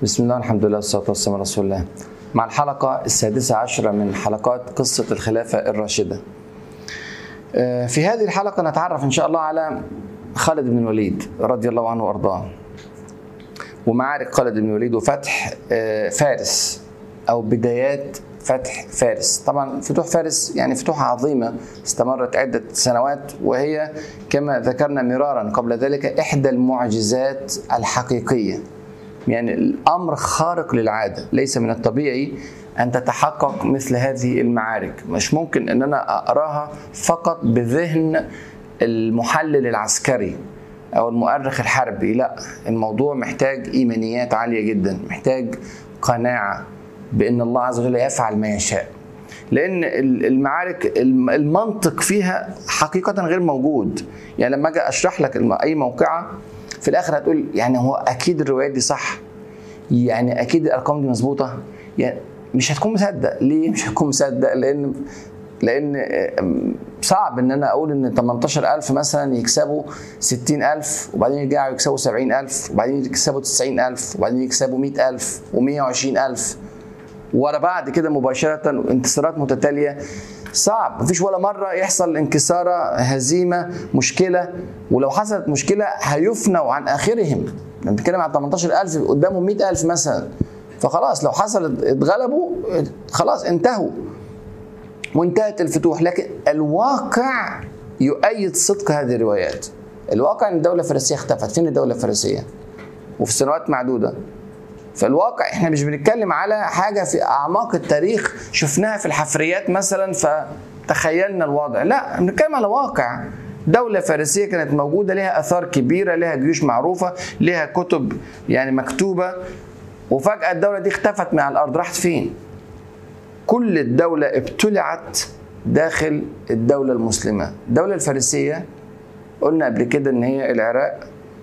بسم الله الحمد لله والصلاة والسلام على رسول الله مع الحلقة السادسة عشرة من حلقات قصة الخلافة الراشدة آه، في هذه الحلقة نتعرف إن شاء الله على خالد بن الوليد رضي الله عنه وأرضاه ومعارك خالد بن الوليد وفتح آه، فارس أو بدايات فتح فارس طبعا فتوح فارس يعني فتوح عظيمة استمرت عدة سنوات وهي كما ذكرنا مرارا قبل ذلك إحدى المعجزات الحقيقية يعني الامر خارق للعاده ليس من الطبيعي ان تتحقق مثل هذه المعارك مش ممكن ان انا اقراها فقط بذهن المحلل العسكري او المؤرخ الحربي لا الموضوع محتاج ايمانيات عاليه جدا محتاج قناعه بان الله عز وجل يفعل ما يشاء لان المعارك المنطق فيها حقيقه غير موجود يعني لما اجي اشرح لك اي موقعه في الاخر هتقول يعني هو اكيد الروايات دي صح يعني اكيد الارقام دي مظبوطه يعني مش هتكون مصدق ليه مش هتكون مصدق لان لان صعب ان انا اقول ان 18000 مثلا يكسبوا 60000 وبعدين يرجعوا يكسبوا 70000 وبعدين يكسبوا 90000 وبعدين يكسبوا 100000 و120000 ورا بعد كده مباشره انتصارات متتاليه صعب مفيش ولا مرة يحصل انكسارة هزيمة مشكلة ولو حصلت مشكلة هيفنوا عن آخرهم بنتكلم عن 18000 قدامهم 100000 مثلا فخلاص لو حصلت اتغلبوا خلاص انتهوا وانتهت الفتوح لكن الواقع يؤيد صدق هذه الروايات الواقع ان الدولة الفارسية اختفت فين الدولة الفارسية وفي سنوات معدودة فالواقع احنا مش بنتكلم على حاجه في اعماق التاريخ شفناها في الحفريات مثلا فتخيلنا الوضع لا بنتكلم على واقع دولة فارسية كانت موجودة لها آثار كبيرة لها جيوش معروفة لها كتب يعني مكتوبة وفجأة الدولة دي اختفت من على الأرض راحت فين؟ كل الدولة ابتلعت داخل الدولة المسلمة الدولة الفارسية قلنا قبل كده إن هي العراق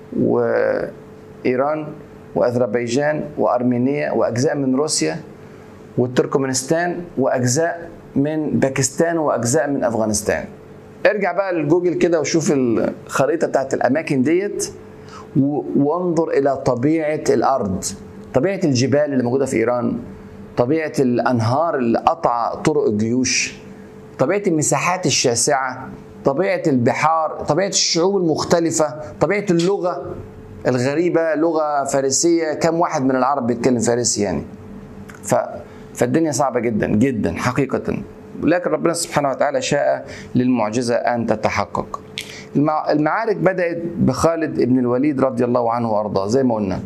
وإيران واذربيجان وارمينيا واجزاء من روسيا والتركمانستان واجزاء من باكستان واجزاء من افغانستان ارجع بقى للجوجل كده وشوف الخريطه بتاعت الاماكن ديت وانظر الى طبيعه الارض طبيعه الجبال اللي موجوده في ايران طبيعه الانهار اللي قطع طرق الجيوش طبيعه المساحات الشاسعه طبيعه البحار طبيعه الشعوب المختلفه طبيعه اللغه الغريبة لغة فارسية كم واحد من العرب بيتكلم فارسي يعني ف... فالدنيا صعبة جدا جدا حقيقة لكن ربنا سبحانه وتعالى شاء للمعجزة أن تتحقق المع... المعارك بدأت بخالد بن الوليد رضي الله عنه وأرضاه زي ما قلنا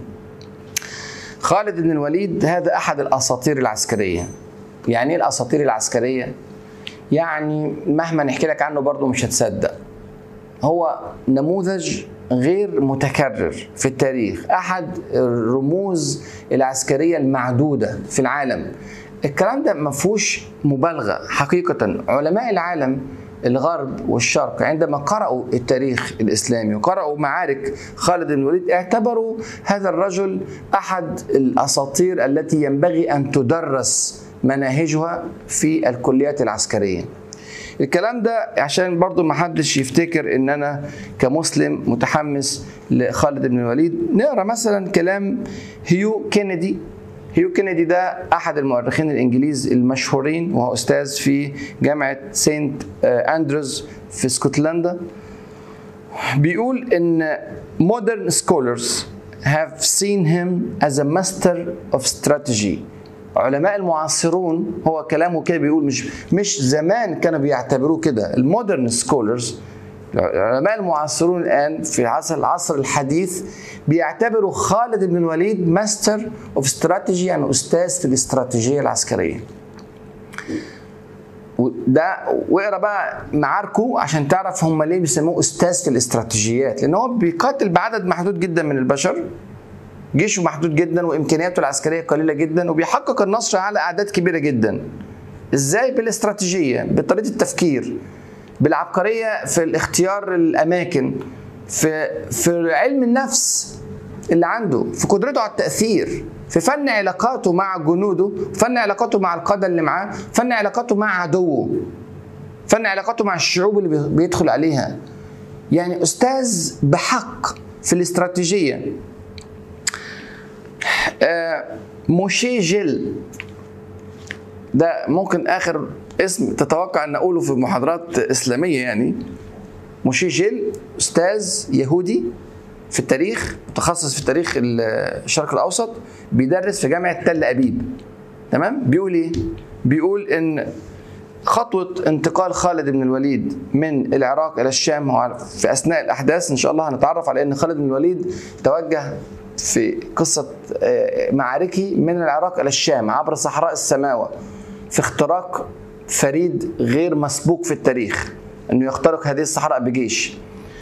خالد بن الوليد هذا أحد الأساطير العسكرية يعني إيه الأساطير العسكرية؟ يعني مهما نحكي لك عنه برضه مش هتصدق هو نموذج غير متكرر في التاريخ احد الرموز العسكريه المعدوده في العالم الكلام ده ما فيهوش مبالغه حقيقه علماء العالم الغرب والشرق عندما قرأوا التاريخ الإسلامي وقرأوا معارك خالد بن الوليد اعتبروا هذا الرجل أحد الأساطير التي ينبغي أن تدرس مناهجها في الكليات العسكرية الكلام ده عشان برضو ما حدش يفتكر ان انا كمسلم متحمس لخالد بن الوليد نقرا مثلا كلام هيو كينيدي هيو كينيدي ده احد المؤرخين الانجليز المشهورين وهو استاذ في جامعه سينت اندروز في اسكتلندا بيقول ان modern scholars have seen him as a master of strategy علماء المعاصرون هو كلامه كده بيقول مش مش زمان كانوا بيعتبروه كده المودرن سكولرز العلماء المعاصرون الان في عصر العصر الحديث بيعتبروا خالد بن الوليد ماستر اوف استراتيجي يعني استاذ في الاستراتيجيه العسكريه وده واقرا بقى معاركه عشان تعرف هم ليه بيسموه استاذ في الاستراتيجيات لان هو بيقاتل بعدد محدود جدا من البشر جيشه محدود جدا وامكانياته العسكريه قليله جدا وبيحقق النصر على اعداد كبيره جدا ازاي بالاستراتيجيه بطريقه التفكير بالعبقريه في الاختيار الاماكن في في علم النفس اللي عنده في قدرته على التاثير في فن علاقاته مع جنوده فن علاقاته مع القاده اللي معاه فن علاقاته مع عدوه فن علاقاته مع الشعوب اللي بيدخل عليها يعني استاذ بحق في الاستراتيجيه آه موشيجل ده ممكن اخر اسم تتوقع ان اقوله في محاضرات اسلاميه يعني موشيجل استاذ يهودي في التاريخ متخصص في تاريخ الشرق الاوسط بيدرس في جامعه تل ابيب تمام بيقول ايه بيقول ان خطوة انتقال خالد بن الوليد من العراق إلى الشام في أثناء الأحداث إن شاء الله هنتعرف على أن خالد بن الوليد توجه في قصة معاركه من العراق إلى الشام عبر صحراء السماوة في اختراق فريد غير مسبوق في التاريخ أنه يخترق هذه الصحراء بجيش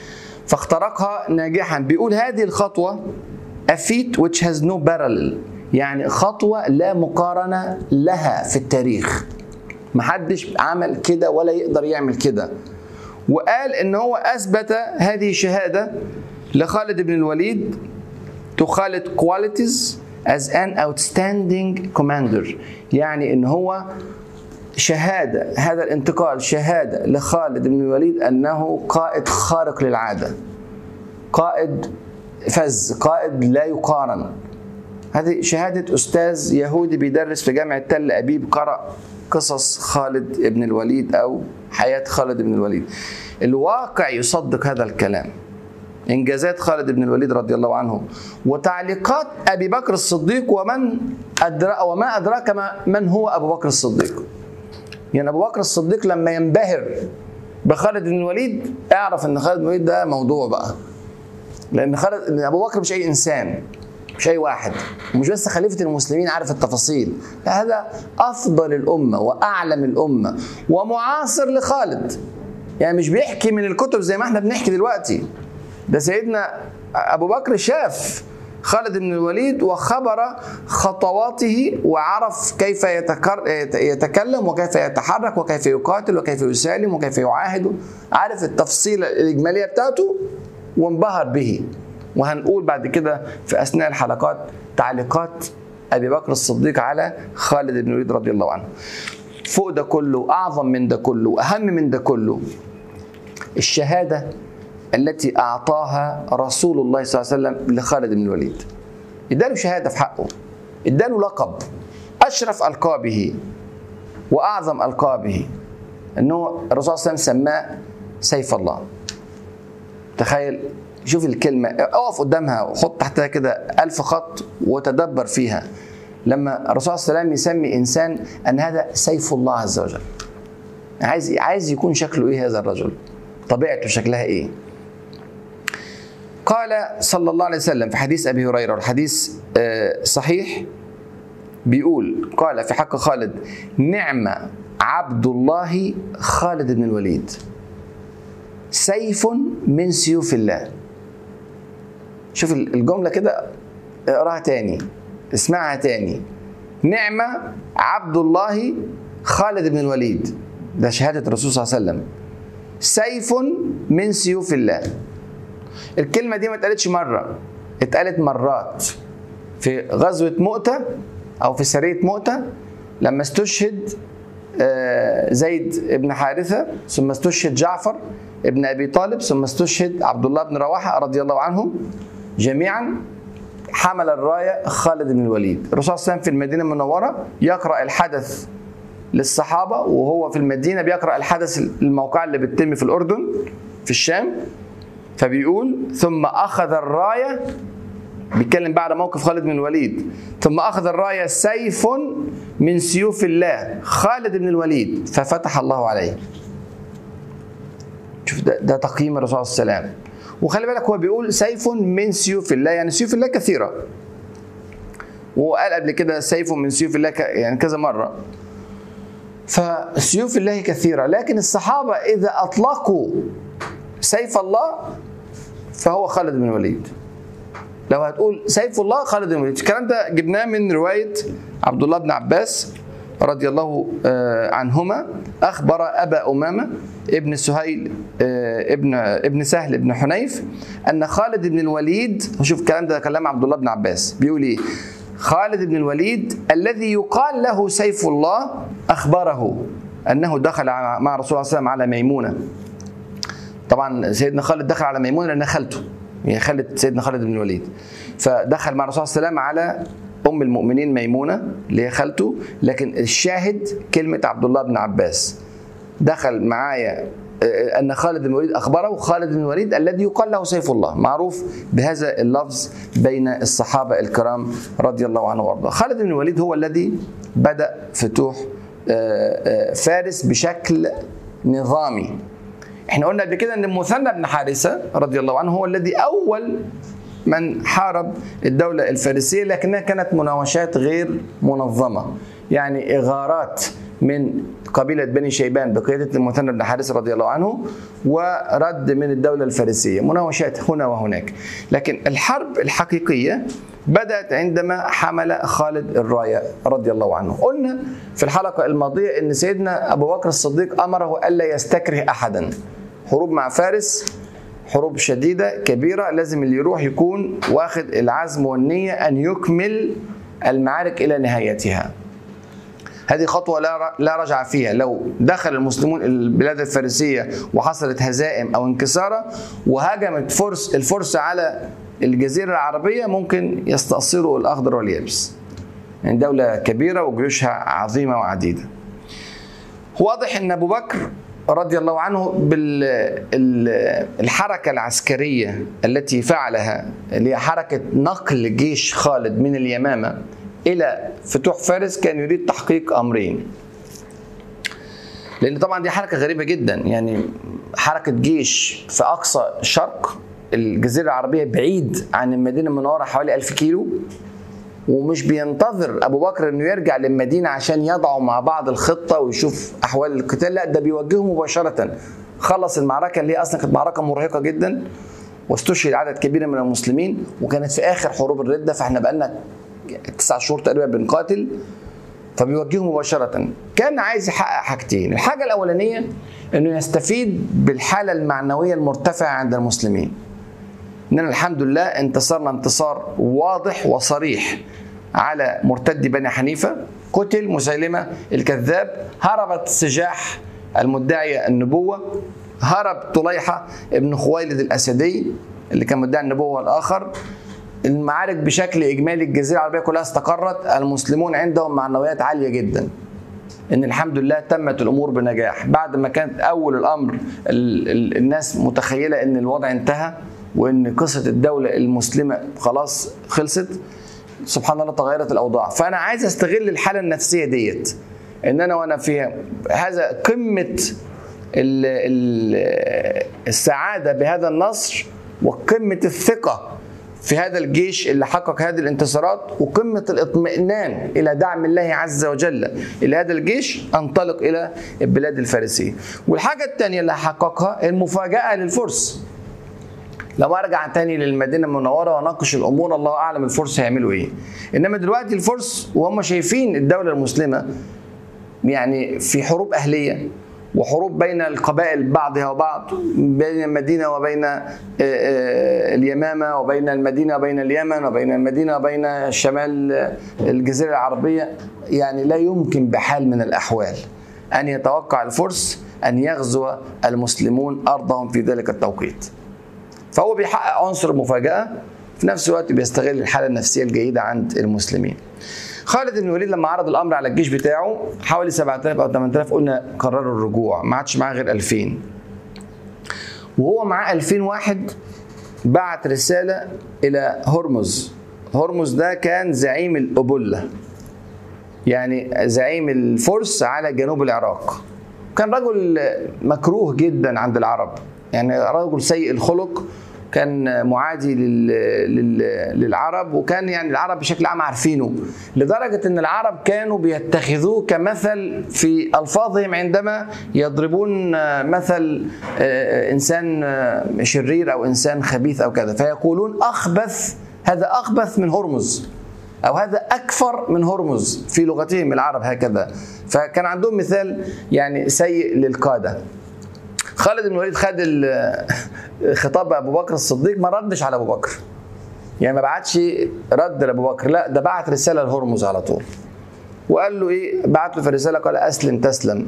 فاخترقها ناجحا بيقول هذه الخطوة a feat which has no parallel يعني خطوة لا مقارنة لها في التاريخ محدش عمل كده ولا يقدر يعمل كده وقال ان هو اثبت هذه الشهاده لخالد بن الوليد to Khalid qualities as an outstanding commander يعني ان هو شهاده هذا الانتقال شهاده لخالد بن الوليد انه قائد خارق للعاده قائد فز قائد لا يقارن هذه شهاده استاذ يهودي بيدرس في جامعه تل ابيب قرأ قصص خالد بن الوليد او حياه خالد بن الوليد الواقع يصدق هذا الكلام انجازات خالد بن الوليد رضي الله عنه وتعليقات ابي بكر الصديق ومن أدرى وما ادراك ما من هو ابو بكر الصديق يعني ابو بكر الصديق لما ينبهر بخالد بن الوليد اعرف ان خالد بن الوليد ده موضوع بقى لان خالد ابو بكر مش اي انسان مش اي واحد ومش بس خليفه المسلمين عارف التفاصيل لا هذا افضل الامه واعلم الامه ومعاصر لخالد يعني مش بيحكي من الكتب زي ما احنا بنحكي دلوقتي ده سيدنا ابو بكر شاف خالد بن الوليد وخبر خطواته وعرف كيف يتكر يتكلم وكيف يتحرك وكيف يقاتل وكيف يسالم وكيف يعاهد عارف التفصيل الاجماليه بتاعته وانبهر به وهنقول بعد كده في اثناء الحلقات تعليقات ابي بكر الصديق على خالد بن الوليد رضي الله عنه. فوق ده كله واعظم من ده كله واهم من ده كله الشهاده التي اعطاها رسول الله صلى الله عليه وسلم لخالد بن الوليد. اداله شهاده في حقه. اداله لقب اشرف القابه واعظم القابه انه الرسول صلى الله عليه وسلم سماه سيف الله. تخيل شوف الكلمة اقف قدامها وحط تحتها كده ألف خط وتدبر فيها لما الرسول صلى الله عليه وسلم يسمي إنسان أن هذا سيف الله عز وجل عايز عايز يكون شكله إيه هذا الرجل طبيعته شكلها إيه قال صلى الله عليه وسلم في حديث أبي هريرة والحديث صحيح بيقول قال في حق خالد نعم عبد الله خالد بن الوليد سيف من سيوف الله شوف الجمله كده اقراها تاني اسمعها تاني نعمة عبد الله خالد بن الوليد ده شهادة الرسول صلى الله عليه وسلم سيف من سيوف الله الكلمة دي ما اتقالتش مرة اتقالت مرات في غزوة مؤتة أو في سرية مؤتة لما استشهد زيد بن حارثة ثم استشهد جعفر ابن ابي طالب ثم استشهد عبد الله بن رواحه رضي الله عنهم جميعا حمل الرايه خالد بن الوليد الرسول صلى الله عليه وسلم في المدينه المنوره يقرا الحدث للصحابه وهو في المدينه بيقرا الحدث الموقع اللي بيتم في الاردن في الشام فبيقول ثم اخذ الرايه بيتكلم بعد موقف خالد بن الوليد ثم اخذ الرايه سيف من سيوف الله خالد بن الوليد ففتح الله عليه شوف ده, ده تقييم الرسول صلى الله عليه وسلم وخلي بالك هو بيقول سيف من سيوف الله يعني سيوف الله كثيره وقال قبل كده سيف من سيوف الله يعني كذا مره فسيوف الله كثيره لكن الصحابه اذا اطلقوا سيف الله فهو خالد بن الوليد لو هتقول سيف الله خالد بن الوليد الكلام ده جبناه من روايه عبد الله بن عباس رضي الله عنهما اخبر ابا امامه ابن سهيل ابن ابن سهل بن حنيف ان خالد بن الوليد شوف الكلام ده كلام عبد الله بن عباس بيقول ايه خالد بن الوليد الذي يقال له سيف الله اخبره انه دخل مع رسول الله صلى الله عليه وسلم على ميمونه طبعا سيدنا خالد دخل على ميمونه لانها خالته هي خالة سيدنا خالد بن الوليد فدخل مع الرسول صلى الله عليه وسلم على ام المؤمنين ميمونه اللي هي خالته لكن الشاهد كلمه عبد الله بن عباس دخل معايا آه، ان خالد بن الوليد اخبره خالد بن الوليد الذي يقال له سيف الله معروف بهذا اللفظ بين الصحابه الكرام رضي الله عنه وارضاه خالد بن الوليد هو الذي بدا فتوح آه، آه، فارس بشكل نظامي احنا قلنا قبل كده ان المثنى بن حارثه رضي الله عنه هو الذي اول من حارب الدولة الفارسية لكنها كانت مناوشات غير منظمة يعني إغارات من قبيلة بني شيبان بقيادة المثنى بن حارثة رضي الله عنه ورد من الدولة الفارسية مناوشات هنا وهناك لكن الحرب الحقيقية بدأت عندما حمل خالد الراية رضي الله عنه قلنا في الحلقة الماضية أن سيدنا أبو بكر الصديق أمره ألا يستكره أحدا حروب مع فارس حروب شديدة كبيرة لازم اللي يروح يكون واخد العزم والنية أن يكمل المعارك إلى نهايتها هذه خطوة لا لا رجع فيها لو دخل المسلمون البلاد الفارسية وحصلت هزائم أو انكسارة وهجمت فرس الفرس على الجزيرة العربية ممكن يستأصلوا الأخضر واليابس يعني دولة كبيرة وجيوشها عظيمة وعديدة واضح أن أبو بكر رضي الله عنه بالحركة العسكرية التي فعلها اللي هي حركة نقل جيش خالد من اليمامة إلى فتوح فارس كان يريد تحقيق أمرين لأن طبعا دي حركة غريبة جدا يعني حركة جيش في أقصى شرق الجزيرة العربية بعيد عن المدينة المنورة حوالي ألف كيلو ومش بينتظر ابو بكر انه يرجع للمدينه عشان يضعوا مع بعض الخطه ويشوف احوال القتال لا ده بيوجهه مباشره خلص المعركه اللي هي اصلا كانت معركه مرهقه جدا واستشهد عدد كبير من المسلمين وكانت في اخر حروب الرده فاحنا بقالنا تسع شهور تقريبا بنقاتل فبيوجهه مباشرة كان عايز يحقق حاجتين الحاجة الأولانية أنه يستفيد بالحالة المعنوية المرتفعة عند المسلمين اننا الحمد لله انتصرنا انتصار واضح وصريح على مرتد بني حنيفه قتل مسيلمه الكذاب هربت سجاح المدعي النبوه هرب طليحه ابن خويلد الاسدي اللي كان مدعي النبوه الاخر المعارك بشكل اجمالي الجزيره العربيه كلها استقرت المسلمون عندهم معنويات عاليه جدا ان الحمد لله تمت الامور بنجاح بعد ما كانت اول الامر الناس متخيله ان الوضع انتهى وان قصه الدوله المسلمه خلاص خلصت سبحان الله تغيرت الاوضاع فانا عايز استغل الحاله النفسيه ديت ان انا وانا في هذا قمه ال ال السعاده بهذا النصر وقمه الثقه في هذا الجيش اللي حقق هذه الانتصارات وقمة الاطمئنان إلى دعم الله عز وجل إلى هذا الجيش أنطلق إلى البلاد الفارسية والحاجة الثانية اللي حققها المفاجأة للفرس لو ارجع تاني للمدينه المنوره واناقش الامور الله اعلم الفرس هيعملوا ايه انما دلوقتي الفرس وهم شايفين الدوله المسلمه يعني في حروب اهليه وحروب بين القبائل بعضها وبعض بين المدينة وبين اليمامة وبين المدينة وبين اليمن وبين المدينة وبين شمال الجزيرة العربية يعني لا يمكن بحال من الأحوال أن يتوقع الفرس أن يغزو المسلمون أرضهم في ذلك التوقيت فهو بيحقق عنصر المفاجاه في نفس الوقت بيستغل الحاله النفسيه الجيده عند المسلمين خالد بن الوليد لما عرض الامر على الجيش بتاعه حوالي 7000 او 8000 قلنا قرروا الرجوع ما عادش معاه غير 2000 وهو معاه 2000 واحد بعت رساله الى هرمز هرمز ده كان زعيم الأبلة يعني زعيم الفرس على جنوب العراق كان رجل مكروه جدا عند العرب يعني رجل سيء الخلق كان معادي لل... لل... للعرب وكان يعني العرب بشكل عام عارفينه لدرجة أن العرب كانوا بيتخذوه كمثل في ألفاظهم عندما يضربون مثل إنسان شرير أو إنسان خبيث أو كذا فيقولون أخبث هذا أخبث من هرمز أو هذا أكفر من هرمز في لغتهم العرب هكذا فكان عندهم مثال يعني سيء للقادة خالد بن الوليد خد خطاب ابو بكر الصديق ما ردش على ابو بكر يعني ما بعتش رد لابو بكر لا ده بعت رساله لهرمز على طول وقال له ايه بعت له في الرساله قال اسلم تسلم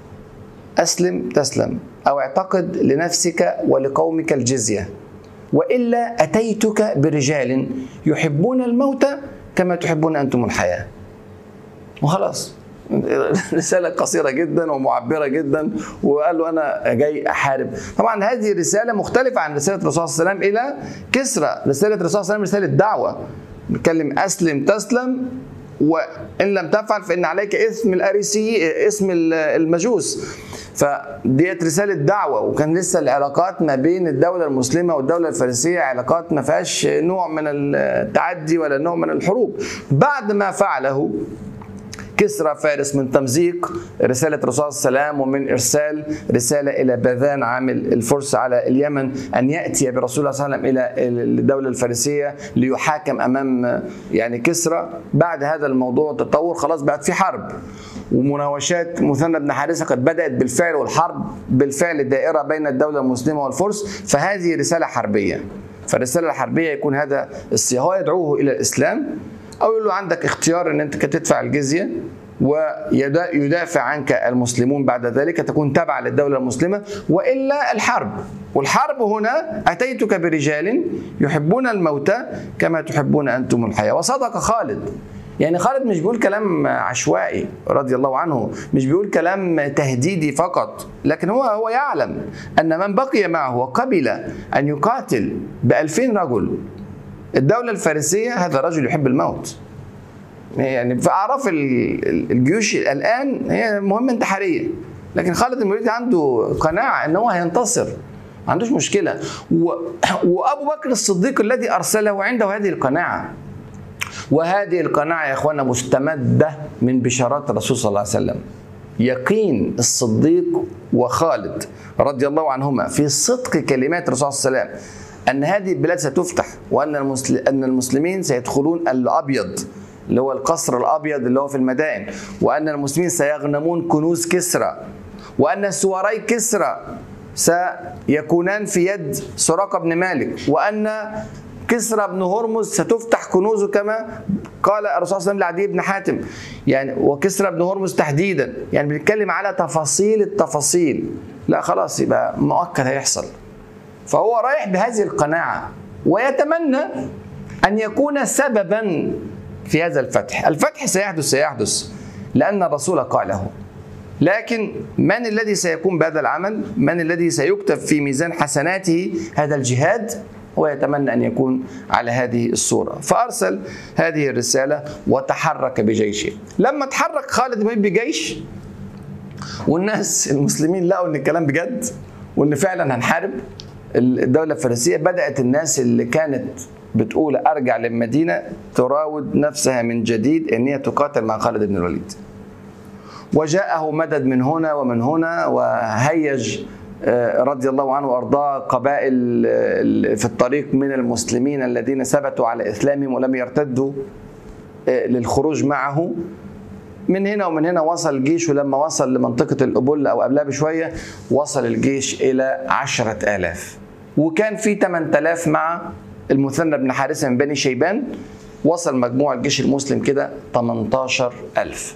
اسلم تسلم او اعتقد لنفسك ولقومك الجزيه والا اتيتك برجال يحبون الموت كما تحبون انتم الحياه وخلاص رسالة قصيرة جدا ومعبرة جدا وقال له أنا جاي أحارب طبعا هذه رسالة مختلفة عن رسالة الرسول صلى الله عليه وسلم إلى كسرى رسالة الرسول صلى الله عليه وسلم رسالة دعوة بيتكلم أسلم تسلم وإن لم تفعل فإن عليك إثم الأريسي اسم المجوس فديت رسالة دعوة وكان لسه العلاقات ما بين الدولة المسلمة والدولة الفارسية علاقات ما فيهاش نوع من التعدي ولا نوع من الحروب بعد ما فعله كسرى فارس من تمزيق رسالة الرسول صلى الله عليه وسلم ومن إرسال رسالة إلى باذان عامل الفرس على اليمن أن يأتي برسول الله صلى الله عليه وسلم إلى الدولة الفارسية ليحاكم أمام يعني كسرى بعد هذا الموضوع تطور خلاص بقت في حرب ومناوشات مثنى بن حارثة قد بدأت بالفعل والحرب بالفعل دائرة بين الدولة المسلمة والفرس فهذه رسالة حربية فالرسالة الحربية يكون هذا السياق يدعوه إلى الإسلام او يقول له عندك اختيار ان انت تدفع الجزيه ويدافع عنك المسلمون بعد ذلك تكون تبع للدوله المسلمه والا الحرب والحرب هنا اتيتك برجال يحبون الموت كما تحبون انتم الحياه وصدق خالد يعني خالد مش بيقول كلام عشوائي رضي الله عنه مش بيقول كلام تهديدي فقط لكن هو هو يعلم ان من بقي معه وقبل ان يقاتل بألفين رجل الدولة الفارسية هذا رجل يحب الموت يعني في أعراف الجيوش الآن هي مهمة انتحارية لكن خالد بن الوليد عنده قناعة أن هو هينتصر ما عندوش مشكلة و... وأبو بكر الصديق الذي أرسله عنده هذه القناعة وهذه القناعة يا إخوانا مستمدة من بشارات الرسول صلى الله عليه وسلم يقين الصديق وخالد رضي الله عنهما في صدق كلمات الرسول صلى الله عليه وسلم ان هذه البلاد ستفتح وان المسل... ان المسلمين سيدخلون الابيض اللي هو القصر الابيض اللي هو في المدائن وان المسلمين سيغنمون كنوز كسرى وان سواري كسرى سيكونان في يد سراقه بن مالك وان كسرى بن هرمز ستفتح كنوزه كما قال الرسول صلى الله عليه وسلم لعدي بن حاتم يعني وكسرى بن هرمز تحديدا يعني بنتكلم على تفاصيل التفاصيل لا خلاص يبقى مؤكد هيحصل فهو رايح بهذه القناعة ويتمنى أن يكون سببا في هذا الفتح الفتح سيحدث سيحدث لأن الرسول قاله لكن من الذي سيكون بهذا العمل من الذي سيكتب في ميزان حسناته هذا الجهاد هو يتمنى أن يكون على هذه الصورة فأرسل هذه الرسالة وتحرك بجيشه لما تحرك خالد بن بجيش والناس المسلمين لقوا ان الكلام بجد وان فعلا هنحارب الدولة الفارسية بدأت الناس اللي كانت بتقول أرجع للمدينة تراود نفسها من جديد أن هي تقاتل مع خالد بن الوليد وجاءه مدد من هنا ومن هنا وهيج رضي الله عنه وارضاه قبائل في الطريق من المسلمين الذين ثبتوا على اسلامهم ولم يرتدوا للخروج معه من هنا ومن هنا وصل الجيش ولما وصل لمنطقة الأبول أو قبلها بشوية وصل الجيش إلى عشرة آلاف وكان في 8000 مع المثنى بن حارثة من بني شيبان وصل مجموع الجيش المسلم كده 18000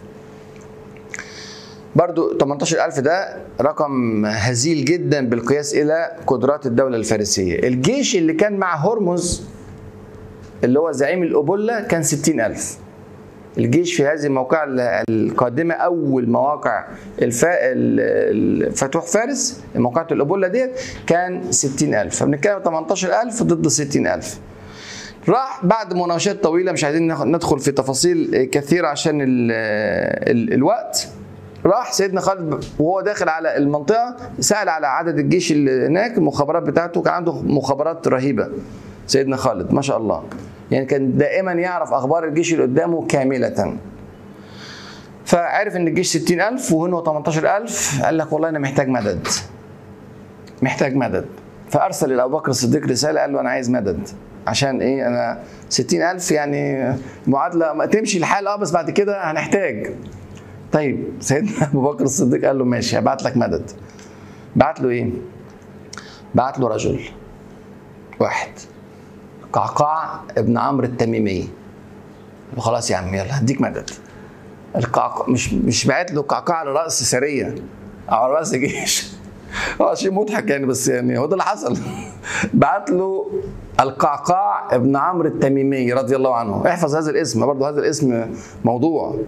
برضو 18000 ده رقم هزيل جدا بالقياس إلى قدرات الدولة الفارسية الجيش اللي كان مع هرمز اللي هو زعيم الأبولة كان 60000 الجيش في هذه الموقعة القادمة أول مواقع الفا... فتوح فارس موقعة الأبولة ديت كان 60000 فبنتكلم 18000 ضد 60000 راح بعد مناوشات طويلة مش عايزين ندخل في تفاصيل كثيرة عشان ال... ال... الوقت راح سيدنا خالد وهو داخل على المنطقة سأل على عدد الجيش اللي هناك المخابرات بتاعته كان عنده مخابرات رهيبة سيدنا خالد ما شاء الله يعني كان دائما يعرف اخبار الجيش اللي قدامه كامله فعرف ان الجيش 60000 وهنا 18000 قال لك والله انا محتاج مدد محتاج مدد فارسل الى ابو بكر الصديق رساله قال له انا عايز مدد عشان ايه انا 60000 يعني معادله ما تمشي الحال اه بس بعد كده هنحتاج طيب سيدنا ابو بكر الصديق قال له ماشي هبعت لك مدد بعت له ايه بعت له رجل واحد قعقاع ابن عمرو التميمي خلاص يا عم يلا هديك مدد القعقاع مش مش بعت له قعقاع على راس سريه او على راس جيش اه شيء مضحك يعني بس يعني هو ده اللي حصل بعت له القعقاع ابن عمرو التميمي رضي الله عنه احفظ هذا الاسم برضه هذا الاسم موضوع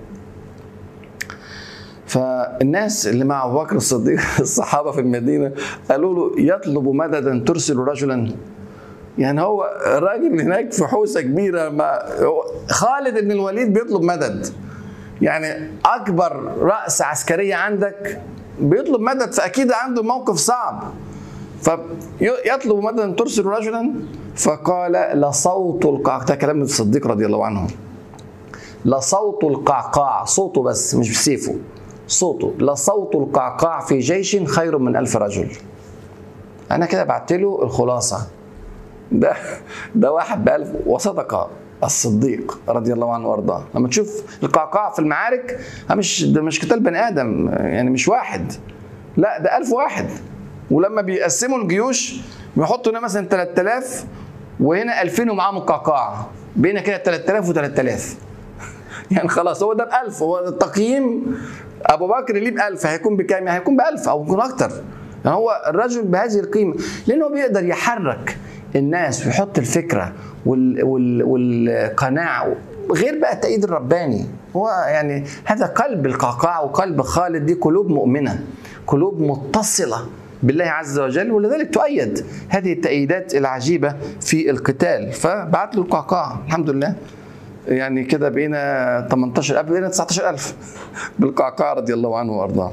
فالناس اللي مع ابو بكر الصديق الصحابه في المدينه قالوا له يطلب مددا ترسل رجلا يعني هو الراجل هناك في حوسه كبيره ما خالد بن الوليد بيطلب مدد يعني اكبر راس عسكريه عندك بيطلب مدد فاكيد عنده موقف صعب فيطلب مددا ترسل رجلا فقال لصوت القعقاع ده كلام الصديق رضي الله عنه لصوت القعقاع صوته بس مش بسيفه صوته لصوت القعقاع في جيش خير من ألف رجل أنا كده بعت له الخلاصة ده ده واحد بألف وصدق الصديق رضي الله عنه وارضاه لما تشوف القعقاع في المعارك مش ده مش قتال بني ادم يعني مش واحد لا ده ألف واحد ولما بيقسموا الجيوش بيحطوا هنا مثلا 3000 وهنا 2000 ومعاهم القعقاع بينا كده 3000 و3000 يعني خلاص هو ده ب 1000 هو التقييم ابو بكر ليه ب 1000 هيكون بكام؟ يعني هيكون ب 1000 او يكون اكتر يعني هو الرجل بهذه القيمه لانه بيقدر يحرك الناس ويحط الفكره وال وال والقناعه غير بقى التأييد الرباني هو يعني هذا قلب القعقاع وقلب خالد دي قلوب مؤمنه قلوب متصله بالله عز وجل ولذلك تؤيد هذه التأييدات العجيبة في القتال فبعت له القعقاع الحمد لله يعني كده بقينا 18000 بقينا 19000 بالقعقاع رضي الله عنه وارضاه.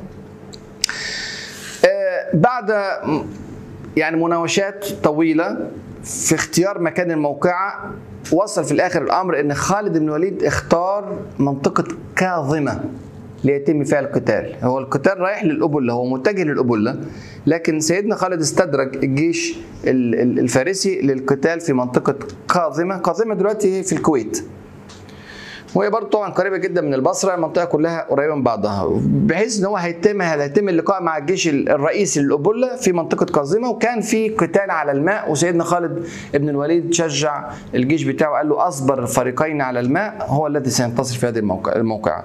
بعد يعني مناوشات طويله في اختيار مكان الموقعه وصل في الاخر الامر ان خالد بن الوليد اختار منطقه كاظمه ليتم فيها القتال هو القتال رايح للأبلة هو متجه للأبلة لكن سيدنا خالد استدرج الجيش الفارسي للقتال في منطقة قاظمة قاظمة دلوقتي في الكويت وهي برضه طبعا قريبه جدا من البصره المنطقه كلها قريبه من بعضها بحيث ان هو هيتم هيتم اللقاء مع الجيش الرئيسي للأبلة في منطقه قاظمه وكان في قتال على الماء وسيدنا خالد بن الوليد شجع الجيش بتاعه قال له اصبر الفريقين على الماء هو الذي سينتصر في هذه الموقع الموقعه.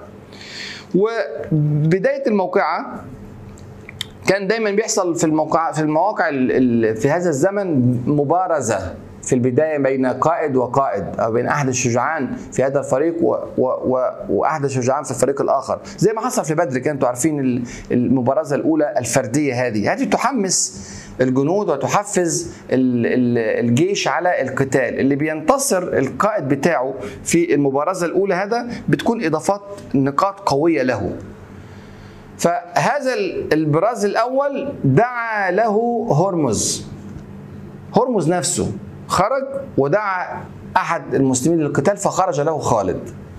وبدايه الموقعه كان دايما بيحصل في الموقع في المواقع في هذا الزمن مبارزه في البدايه بين قائد وقائد او بين احد الشجعان في هذا الفريق و و و واحد الشجعان في الفريق الاخر زي ما حصل في بدر كانوا عارفين المبارزه الاولى الفرديه هذه هذه تحمس الجنود وتحفز الجيش على القتال اللي بينتصر القائد بتاعه في المبارزه الاولى هذا بتكون اضافات نقاط قويه له فهذا البراز الاول دعا له هرمز هرمز نفسه خرج ودعا احد المسلمين للقتال فخرج له خالد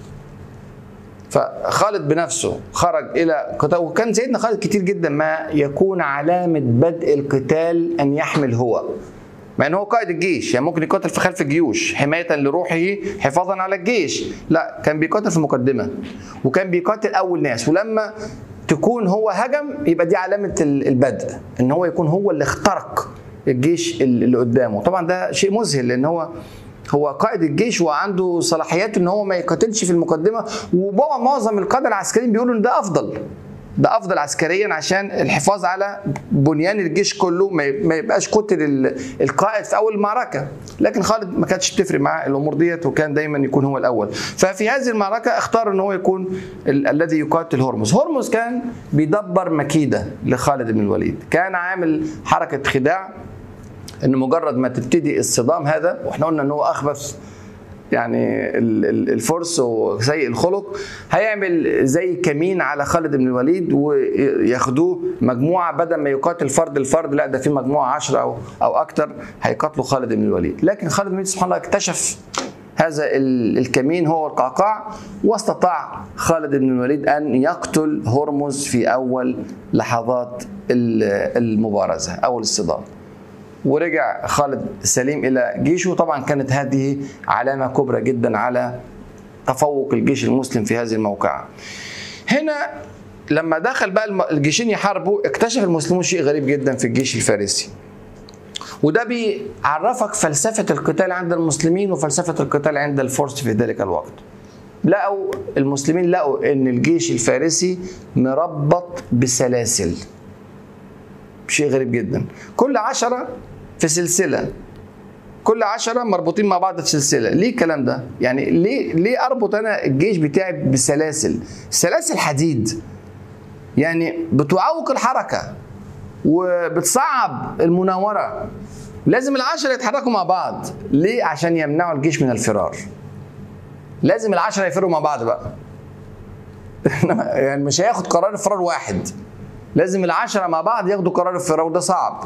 فخالد بنفسه خرج الى قتال وكان سيدنا خالد كتير جدا ما يكون علامه بدء القتال ان يحمل هو مع ان هو قائد الجيش يعني ممكن يقاتل في خلف الجيوش حمايه لروحه حفاظا على الجيش لا كان بيقاتل في المقدمه وكان بيقاتل اول ناس ولما تكون هو هجم يبقى دي علامه البدء ان هو يكون هو اللي اخترق الجيش اللي قدامه طبعا ده شيء مذهل لان هو هو قائد الجيش وعنده صلاحيات ان هو ما يقاتلش في المقدمه ومعظم القاده العسكريين بيقولوا ان ده افضل ده افضل عسكريا عشان الحفاظ على بنيان الجيش كله ما يبقاش قتل القائد في اول المعركه لكن خالد ما كانتش تفرق معاه الامور ديت وكان دايما يكون هو الاول ففي هذه المعركه اختار ان هو يكون ال- الذي يقاتل هرمز هرمز كان بيدبر مكيده لخالد بن الوليد كان عامل حركه خداع ان مجرد ما تبتدي الصدام هذا واحنا قلنا ان هو اخبث يعني الفرس وسيء الخلق هيعمل زي كمين على خالد بن الوليد وياخدوه مجموعه بدل ما يقاتل فرد الفرد لا ده في مجموعه عشرة او او اكتر هيقاتلوا خالد بن الوليد لكن خالد بن الوليد سبحان الله اكتشف هذا الكمين هو القعقاع واستطاع خالد بن الوليد ان يقتل هرمز في اول لحظات المبارزه اول الصدام ورجع خالد سليم الى جيشه طبعا كانت هذه علامه كبرى جدا على تفوق الجيش المسلم في هذه الموقعه هنا لما دخل بقى الجيشين يحاربوا اكتشف المسلمون شيء غريب جدا في الجيش الفارسي وده بيعرفك فلسفه القتال عند المسلمين وفلسفه القتال عند الفرس في ذلك الوقت لقوا المسلمين لقوا ان الجيش الفارسي مربط بسلاسل شيء غريب جدا كل عشرة في سلسلة كل عشرة مربوطين مع بعض في سلسلة ليه الكلام ده يعني ليه ليه اربط انا الجيش بتاعي بسلاسل سلاسل حديد يعني بتعوق الحركة وبتصعب المناورة لازم العشرة يتحركوا مع بعض ليه عشان يمنعوا الجيش من الفرار لازم العشرة يفروا مع بعض بقى يعني مش هياخد قرار الفرار واحد لازم العشرة مع بعض ياخدوا قرار الفرار وده صعب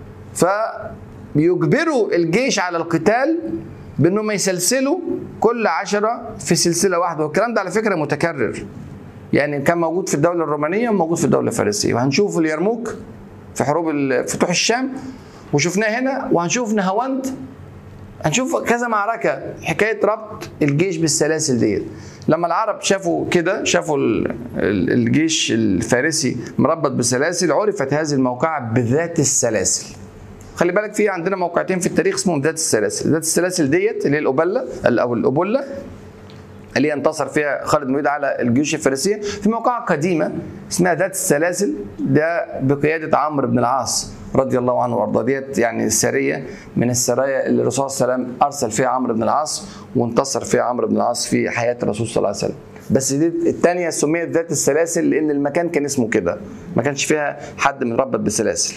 فيجبروا الجيش على القتال بانهم يسلسلوا كل عشرة في سلسلة واحدة والكلام ده على فكرة متكرر يعني كان موجود في الدولة الرومانية وموجود في الدولة الفارسية وهنشوف اليرموك في حروب فتوح الشام وشفناه هنا وهنشوف نهاوند هنشوف كذا معركة حكاية ربط الجيش بالسلاسل ديت لما العرب شافوا كده شافوا الجيش الفارسي مربط بسلاسل عرفت هذه الموقعة بذات السلاسل خلي بالك في عندنا موقعتين في التاريخ اسمهم ذات السلاسل ذات السلاسل ديت اللي هي الأبلة أو الأبلة اللي انتصر فيها خالد بن الوليد على الجيوش الفارسيه في موقعة قديمه اسمها ذات السلاسل ده بقياده عمرو بن العاص رضي الله عنه وارضاه ديت يعني السريه من السرايا اللي الرسول صلى الله عليه وسلم ارسل فيها عمرو بن العاص وانتصر فيها عمرو بن العاص في حياه الرسول صلى الله عليه وسلم بس دي الثانيه سميت ذات السلاسل لان المكان كان اسمه كده ما كانش فيها حد مربط بسلاسل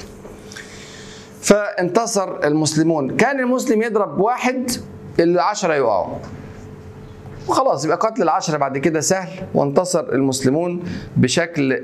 فانتصر المسلمون كان المسلم يضرب واحد العشرة يقعوا وخلاص يبقى قتل العشرة بعد كده سهل وانتصر المسلمون بشكل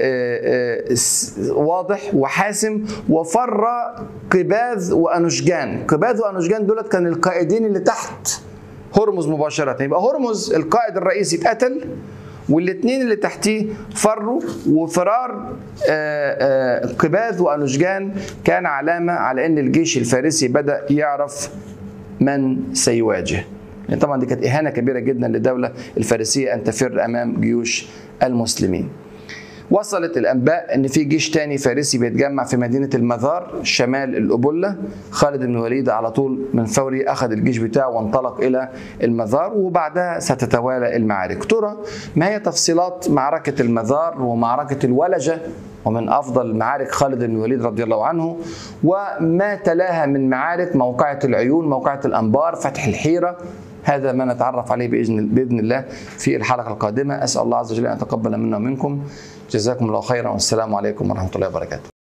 واضح وحاسم وفر قباذ وأنوشجان قباذ وأنوشجان دولت كان القائدين اللي تحت هرمز مباشرة يبقى هرمز القائد الرئيسي اتقتل والاثنين اللي تحتيه فروا وفرار قباذ وأنوشجان كان علامة على أن الجيش الفارسي بدأ يعرف من سيواجه يعني طبعا دي كانت اهانه كبيره جدا للدوله الفارسيه ان تفر امام جيوش المسلمين. وصلت الانباء ان في جيش تاني فارسي بيتجمع في مدينه المذار شمال الابله خالد بن الوليد على طول من فوري اخذ الجيش بتاعه وانطلق الى المذار وبعدها ستتوالى المعارك ترى ما هي تفصيلات معركه المذار ومعركه الولجه ومن افضل معارك خالد بن الوليد رضي الله عنه وما تلاها من معارك موقعه العيون موقعه الانبار فتح الحيره هذا ما نتعرف عليه باذن باذن الله في الحلقه القادمه اسال الله عز وجل ان يتقبل منا ومنكم جزاكم الله خيرا والسلام عليكم ورحمه الله وبركاته